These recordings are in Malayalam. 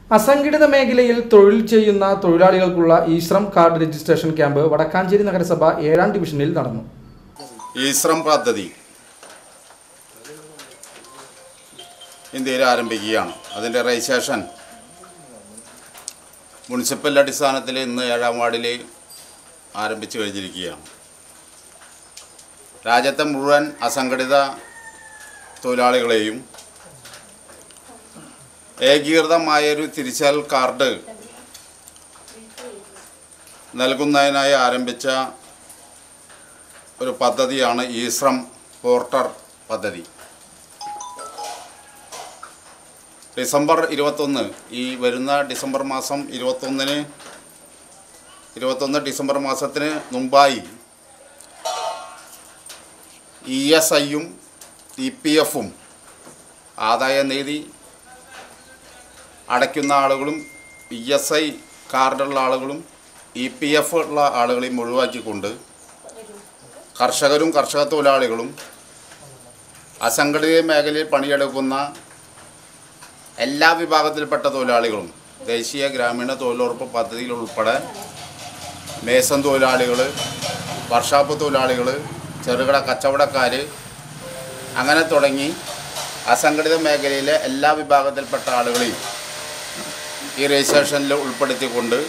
അസംഘടിത മേഖലയിൽ തൊഴിൽ ചെയ്യുന്ന തൊഴിലാളികൾക്കുള്ള Eshram card registration camp Wadakkanchery നഗരസഭ ഏഴാം ഡിവിഷനിൽ നടന്നു ഈശ്രം പദ്ധതി ഇന്ത്യയിൽ ആരംഭിക്കുകയാണ് അതിൻ്റെ രജിസ്ട്രേഷൻ മുനിസിപ്പൽ അടിസ്ഥാനത്തിൽ ഇന്ന് ഏഴാം വാർഡിൽ ആരംഭിച്ചു കഴിഞ്ഞിരിക്കുകയാണ് രാജ്യത്തെ മുഴുവൻ അസംഘടിത തൊഴിലാളികളെയും ഏകീകൃതമായൊരു തിരിച്ചറിയൽ കാർഡ് നൽകുന്നതിനായി ആരംഭിച്ച ഒരു പദ്ധതിയാണ് ഈശ്രം പോർട്ടർ പദ്ധതി ഡിസംബർ ഇരുപത്തൊന്ന് ഈ വരുന്ന ഡിസംബർ മാസം ഇരുപത്തൊന്നിന് ഇരുപത്തൊന്ന് ഡിസംബർ മാസത്തിന് മുമ്പായി ഇ എസ് ഐയും ഇ പി എഫും ആദായ നികുതി അടയ്ക്കുന്ന ആളുകളും ഇ എസ് ഐ കാർഡുള്ള ആളുകളും ഇ പി എഫ് ഉള്ള ആളുകളെയും ഒഴിവാക്കിക്കൊണ്ട് കർഷകരും കർഷക തൊഴിലാളികളും അസംഘടിത മേഖലയിൽ പണിയെടുക്കുന്ന എല്ലാ വിഭാഗത്തിൽപ്പെട്ട തൊഴിലാളികളും ദേശീയ ഗ്രാമീണ തൊഴിലുറപ്പ് പദ്ധതിയിൽ ഉൾപ്പെടെ മേസൻ തൊഴിലാളികൾ വർഷാപ്പ് തൊഴിലാളികൾ ചെറുകിട കച്ചവടക്കാർ അങ്ങനെ തുടങ്ങി അസംഘടിത മേഖലയിലെ എല്ലാ വിഭാഗത്തിൽപ്പെട്ട ആളുകളെയും ഈ രജിസ്ട്രേഷനിൽ ഉൾപ്പെടുത്തിക്കൊണ്ട്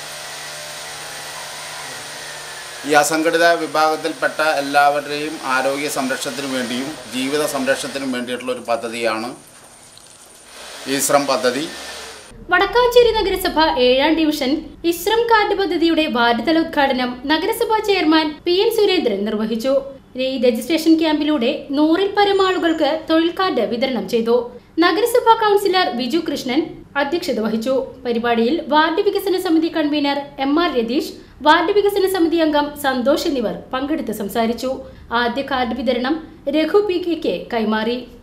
ഈ അസംഘടിത വിഭാഗത്തിൽപ്പെട്ട എല്ലാവരുടെയും ആരോഗ്യ സംരക്ഷണത്തിനു വേണ്ടിയും ജീവിത സംരക്ഷണത്തിനും വേണ്ടിയിട്ടുള്ള ഒരു പദ്ധതിയാണ് ഈ ശ്രം പദ്ധതി വടക്കാഞ്ചേരി നഗരസഭ ഏഴാം ഡിവിഷൻ ഇശ്രം കാർഡ് പദ്ധതിയുടെ വാർഡുതല ഉദ്ഘാടനം നഗരസഭാ ചെയർമാൻ പി എൻ സുരേന്ദ്രൻ നിർവഹിച്ചു ഈ രജിസ്ട്രേഷൻ ക്യാമ്പിലൂടെ നൂറിൽ പരം ആളുകൾക്ക് തൊഴിൽ കാർഡ് വിതരണം ചെയ്തു നഗരസഭാ കൗൺസിലർ ബിജു കൃഷ്ണൻ അധ്യക്ഷത വഹിച്ചു പരിപാടിയിൽ വാർഡ് വികസന സമിതി convener M R Ratheesh ward വികസന സമിതി അംഗം സന്തോഷ് എന്നിവർ പങ്കെടുത്ത് സംസാരിച്ചു ആദ്യ കാർഡ് വിതരണം രഘു പി കെ കൈമാറി